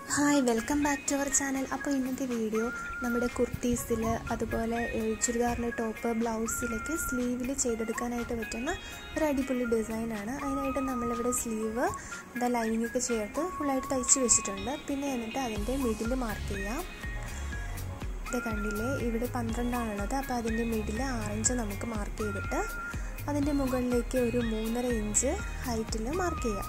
hi welcome back to our channel അപ്പോൾ ഇന്നത്തെ video നമ്മുടെ കുർത്തീസിൽ അതുപോലെ ഏഹ്, ചുരിദാറിൻ്റെ ടോപ്പ് ബ്ലൗസിലൊക്കെ സ്ലീവിൽ ചെയ്തെടുക്കാനായിട്ട് പറ്റുന്ന ഒരു അടിപൊളി ഡിസൈനാണ് അതിനായിട്ട് നമ്മളിവിടെ സ്ലീവ് എന്താ ലൈനിങ് ഒക്കെ ചേർത്ത് ഫുള്ളായിട്ട് തയ്ച്ച് വെച്ചിട്ടുണ്ട് പിന്നെ എന്നിട്ട് അതിൻ്റെ മിഡിൽ മാർക്ക് ചെയ്യാം ഇത് കണ്ടില്ലേ ഇവിടെ പന്ത്രണ്ടാണുള്ളത് അപ്പോൾ അതിൻ്റെ മിഡിൽ ആറിഞ്ച് നമുക്ക് മാർക്ക് ചെയ്തിട്ട് അതിൻ്റെ മുകളിലേക്ക് ഒരു മൂന്നര ഇഞ്ച് ഹൈറ്റിൽ മാർക്ക് ചെയ്യാം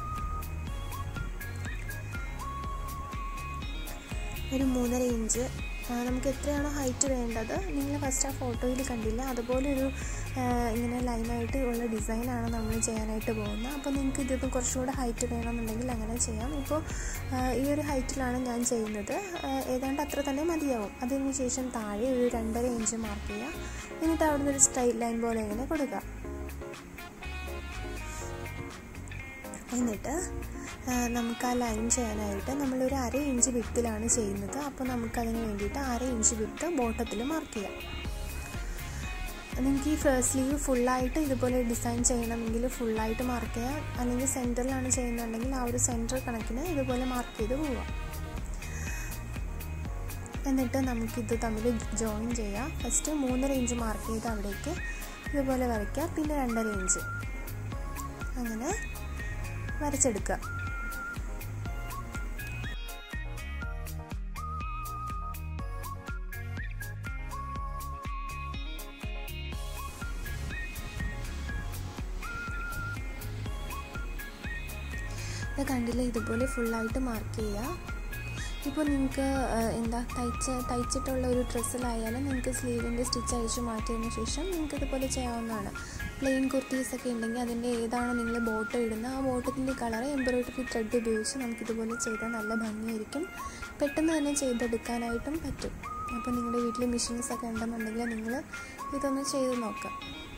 ഒരു മൂന്നര ഇഞ്ച് ആ, നമുക്ക് എത്രയാണോ ഹൈറ്റ് വേണ്ടത് നിങ്ങൾ ഫസ്റ്റ് ആ ഫോട്ടോയിൽ കണ്ടില്ല അതുപോലെ ഒരു ആ, ഇങ്ങനെ ലൈനായിട്ട് ഉള്ള ഡിസൈനാണ് നമ്മൾ ചെയ്യാനായിട്ട് പോകുന്നത് അപ്പോൾ നിങ്ങൾക്ക് ഇതിപ്പോൾ കുറച്ചുകൂടെ ഹൈറ്റ് വേണമെന്നുണ്ടെങ്കിൽ അങ്ങനെ ചെയ്യാം ഇപ്പോൾ ആ, ഈ ഒരു ഹൈറ്റിലാണ് ഞാൻ ചെയ്യുന്നത് ആ, ഏതാണ്ട് അത്ര തന്നെ മതിയാവും അതിന് ശേഷം താഴെ ഒരു രണ്ടര ഇഞ്ച് മാർക്ക് ചെയ്യുക എന്നിട്ട് അവിടെ നിന്ന് ഒരു സ്ട്രൈറ്റ് ലൈൻ പോലെ ഇങ്ങനെ കൊടുക്കുക എന്നിട്ട് ആ, നമുക്ക് ആ ലൈൻ ചെയ്യാനായിട്ട് നമ്മളൊരു അര ഇഞ്ച് വിത്തിലാണ് ചെയ്യുന്നത് അപ്പോൾ നമുക്കതിന് വേണ്ടിയിട്ട് അര ഇഞ്ച് വിത്ത് ബോട്ടത്തിൽ മാർക്ക് ചെയ്യാം നിങ്ങൾക്ക് ഈ ഫസ്റ്റ് സ്ലീവ് ഫുള്ളായിട്ട് ഇതുപോലെ ഡിസൈൻ ചെയ്യണമെങ്കിൽ ഫുള്ളായിട്ട് മാർക്ക് ചെയ്യാം അല്ലെങ്കിൽ സെൻറ്ററിലാണ് ചെയ്യുന്നുണ്ടെങ്കിൽ ആ ഒരു സെൻറ്റർ കണക്കിന് ഇതുപോലെ മാർക്ക് ചെയ്ത് പോവാം എന്നിട്ട് നമുക്കിത് തമ്മിൽ ജോയിൻ ചെയ്യാം ഫസ്റ്റ് മൂന്നര ഇഞ്ച് മാർക്ക് ചെയ്ത് അവിടേക്ക് ഇതുപോലെ വരയ്ക്കുക പിന്നെ രണ്ടര ഇഞ്ച് അങ്ങനെ വരച്ചെടുക്കുക ഇത് കണ്ടില്ല ഇതുപോലെ ഫുള്ളായിട്ട് മാർക്ക് ചെയ്യുക ഇപ്പോൾ നിങ്ങൾക്ക് എന്താ തയ്ച്ച് തയ്ച്ചിട്ടുള്ള ഒരു ഡ്രസ്സിലായാലും നിങ്ങൾക്ക് സ്ലീവിൻ്റെ സ്റ്റിച്ച് അഴിച്ച് മാറ്റിയതിന് ശേഷം നിങ്ങൾക്ക് ഇതുപോലെ ചെയ്യാവുന്നതാണ് പ്ലെയിൻ കുർത്തീസ് ഒക്കെ ഉണ്ടെങ്കിൽ അതിൻ്റെ ഏതാണോ നിങ്ങൾ ബോട്ടം ഇടുന്ന ആ ബോട്ടത്തിൻ്റെ കളർ എംബ്രോയിഡറി ത്രെഡ് ഉപയോഗിച്ച് നമുക്കിതുപോലെ ചെയ്താൽ നല്ല ഭംഗിയായിരിക്കും പെട്ടെന്ന് തന്നെ ചെയ്തെടുക്കാനായിട്ടും പറ്റും അപ്പോൾ നിങ്ങളുടെ വീട്ടിൽ മെഷീൻസ് ഒക്കെ ഉണ്ടെന്നുണ്ടെങ്കിൽ നിങ്ങൾ ഇതൊന്ന് ചെയ്ത് നോക്കാം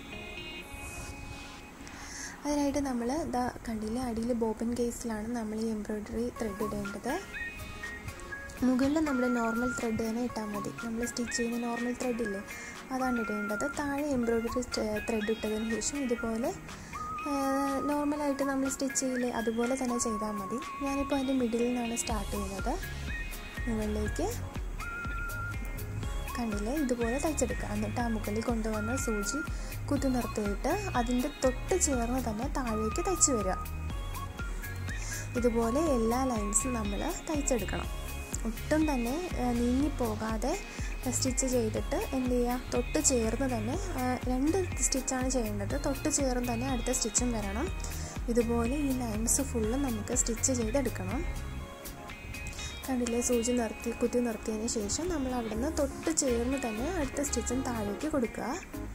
അതിനായിട്ട് നമ്മൾ ഇതാ കണ്ടില്ല അടിയിൽ ബോബൻ കേസിലാണ് നമ്മൾ ഈ എംബ്രോയ്ഡറി ത്രെഡ് ഇടേണ്ടത് മുകളിൽ നമ്മൾ നോർമൽ ത്രെഡ് തന്നെ ഇട്ടാൽ മതി നമ്മൾ സ്റ്റിച്ച് ചെയ്യുന്ന നോർമൽ ത്രെഡ് ഇല്ലേ അതാണ് ഇടേണ്ടത് താഴെ എംബ്രോയ്ഡറി ത്രെഡ് ഇട്ടതിന് ശേഷം ഇതുപോലെ നോർമലായിട്ട് നമ്മൾ സ്റ്റിച്ച് ചെയ്യില്ലേ അതുപോലെ തന്നെ ചെയ്താൽ മതി ഞാനിപ്പോൾ അതിൻ്റെ മിഡിലിൽ നിന്നാണ് സ്റ്റാർട്ട് ചെയ്യുന്നത് മുകളിലേക്ക് കണ്ടില്ലേ ഇതുപോലെ തയ്ച്ചെടുക്കുക എന്നിട്ട് ആ മുകളിൽ കൊണ്ടുവന്ന സൂചി കുത്തി നിർത്തിയിട്ട് അതിൻ്റെ തൊട്ട് ചേർന്ന് തന്നെ താഴേക്ക് തയ്ച്ച് വരിക ഇതുപോലെ എല്ലാ ലൈൻസും നമ്മൾ തയ്ച്ചെടുക്കണം ഒട്ടും തന്നെ നീങ്ങിപ്പോകാതെ സ്റ്റിച്ച് ചെയ്തിട്ട് എന്ത് ചെയ്യുക തൊട്ട് ചേർന്ന് തന്നെ ആ, രണ്ട് സ്റ്റിച്ചാണ് ചെയ്യേണ്ടത് തൊട്ട് ചേർന്ന് തന്നെ അടുത്ത സ്റ്റിച്ചും വരണം ഇതുപോലെ ഈ ലൈൻസ് ഫുള്ള് നമുക്ക് സ്റ്റിച്ച് ചെയ്തെടുക്കണം കണ്ടില്ലേ സൂചി നിർത്തി കുത്തി നിർത്തിയതിന് ശേഷം നമ്മൾ അവിടുന്ന് തൊട്ട് ചേർന്ന് തന്നെ അടുത്ത സ്റ്റിച്ചും താഴേക്ക് കൊടുക്കുക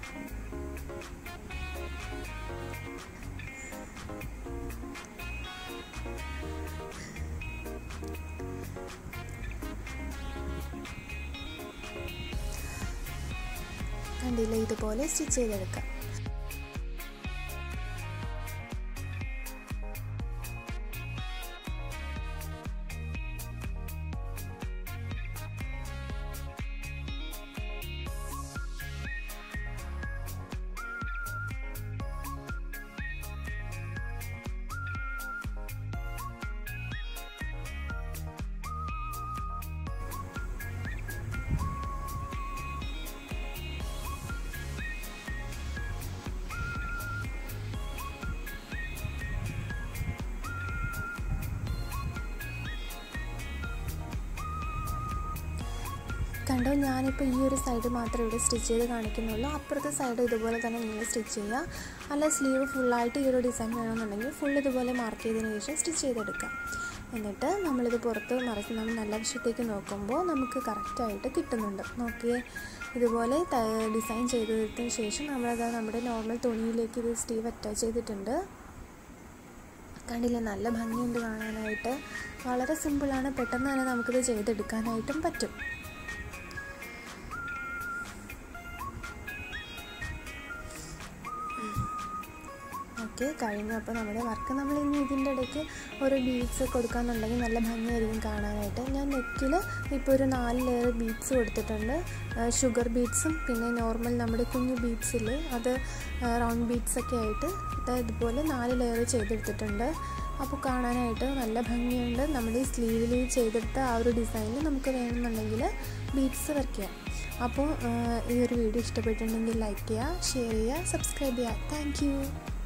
കണ്ടില്ലേ ഇതുപോലെ സ്റ്റിച്ച് ചെയ്തെടുക്കുക കണ്ടോ ഞാനിപ്പോൾ ഈ ഒരു സൈഡ് മാത്രമേ ഇവിടെ സ്റ്റിച്ച് ചെയ്ത് കാണിക്കുന്നുള്ളൂ അപ്പുറത്തെ സൈഡ് ഇതുപോലെ തന്നെ നിങ്ങൾ സ്റ്റിച്ച് ചെയ്യുക അല്ല സ്ലീവ് ഫുള്ളായിട്ട് ഈ ഒരു ഡിസൈൻ വേണമെന്നുണ്ടെങ്കിൽ ഫുൾ ഇതുപോലെ മാർക്ക് ചെയ്തതിന് ശേഷം സ്റ്റിച്ച് ചെയ്തെടുക്കാം എന്നിട്ട് നമ്മളിത് പുറത്ത് മറിച്ച് നമ്മൾ നല്ല വശത്തേക്ക് നോക്കുമ്പോൾ നമുക്ക് കറക്റ്റായിട്ട് കിട്ടുന്നുണ്ട് നോക്കിയേ ഇതുപോലെ ഡിസൈൻ ചെയ്തതിന് ശേഷം നമ്മളത് നമ്മുടെ നോർമൽ തുണിയിലേക്ക് ഇത് സ്റ്റീവ് അറ്റാച്ച് ചെയ്തിട്ടുണ്ട് കണ്ടില്ലേ നല്ല ഭംഗിയുണ്ട് കാണാനായിട്ട് വളരെ സിമ്പിളാണ് പെട്ടെന്ന് തന്നെ നമുക്കിത് ചെയ്തെടുക്കാനായിട്ടും പറ്റും ഓക്കെ കഴിഞ്ഞു അപ്പോൾ നമ്മുടെ വർക്ക് നമ്മൾ ഇനി ഇതിൻ്റെ ഇടയ്ക്ക് ഓരോ ബീഡ്സ് കൊടുക്കാന്നുണ്ടെങ്കിൽ നല്ല ഭംഗിയായിരിക്കും കാണാനായിട്ട് ഞാൻ നെക്കിൽ ഇപ്പോൾ ഒരു നാല് ലെയർ ബീഡ്സ് കൊടുത്തിട്ടുണ്ട് ഷുഗർ ബീഡ്സും പിന്നെ നോർമൽ നമ്മുടെ കുഞ്ഞു ബീഡ്സിൽ അത് റൗണ്ട് ബീഡ്സ് ഒക്കെ ആയിട്ട് ഇതുപോലെ നാല് ലെയർ ചെയ്തെടുത്തിട്ടുണ്ട് അപ്പോൾ കാണാനായിട്ട് നല്ല ഭംഗിയുണ്ട് നമ്മുടെ ഈ സ്ലീവിൽ ചെയ്തെടുത്ത ആ ഒരു ഡിസൈനിൽ നമുക്ക് വേണമെന്നുണ്ടെങ്കിൽ ബീഡ്സ് വരയ്ക്കാം അപ്പോൾ ഈ ഒരു വീഡിയോ ഇഷ്ടപ്പെട്ടിട്ടുണ്ടെങ്കിൽ ലൈക്ക് ചെയ്യുക ഷെയർ ചെയ്യുക സബ്സ്ക്രൈബ് ചെയ്യുക താങ്ക്